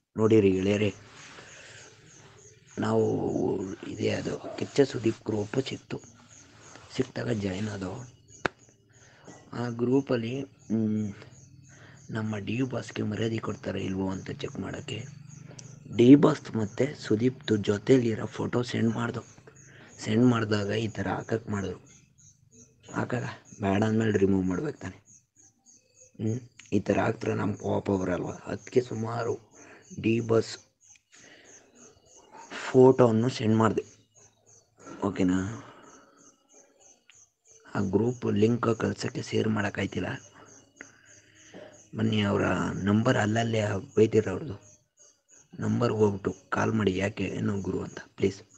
ನೋಡಿರಿ ಗೆಳೆಯರೇ ನಾವು ಇದೇ ಅದು ಕಿಚ್ಚ ಸುದೀಪ್ ಗ್ರೂಪ್ ಸಿಕ್ತು ಸಿಕ್ತಾಗ ಜಾಯ್ನ್ ಆದವು ಆ ಗ್ರೂಪಲ್ಲಿ ನಮ್ಮ ಡಿ ಬಾಸ್ಗೆ ಮರ್ಯಾದೆ ಕೊಡ್ತಾರೆ ಇಲ್ವೋ ಅಂತ ಚೆಕ್ ಮಾಡೋಕ್ಕೆ ಡಿ ಬಾಸ್ ಮತ್ತು ಸುದೀಪ್ದು ಜೊತೆಲಿರೋ ಫೋಟೋ ಸೆಂಡ್ ಮಾಡ್ದು ಸೆಂಡ್ ಮಾಡಿದಾಗ ಈ ಥರ ಹಾಕಕ್ಕೆ ಮಾಡಿದ್ರು ಹಾಕಾಗ ಬೇಡ ಅಂದಮೇಲೆ ರಿಮೂವ್ ಮಾಡ್ಬೇಕು ತಾನೆ ಹ್ಞೂ ಈ ಥರ ಹಾಕ್ತಾರೆ ನಮ್ಮ ಕೋಪ ಬರಲ್ವ ಅದಕ್ಕೆ ಸುಮಾರು ಡಿ ಬಸ್ ಫೋಟೋವನ್ನು ಸೆಂಡ್ ಮಾಡಿದೆ ಓಕೆನಾ ಆ ಗ್ರೂಪ್ ಲಿಂಕ್ ಕಳ್ಸೋಕ್ಕೆ ಶೇರ್ ಮಾಡೋಕ್ಕಾಯ್ತಿಲ್ಲ ಬನ್ನಿ ಅವರ ನಂಬರ್ ಅಲ್ಲಲ್ಲೇ ಬೈದಿರ ಅವ್ರದ್ದು ನಂಬರ್ಗೆ ಹೋಗ್ಬಿಟ್ಟು ಕಾಲ್ ಮಾಡಿ ಯಾಕೆ ಏನೋ ಗುರು ಅಂತ ಪ್ಲೀಸ್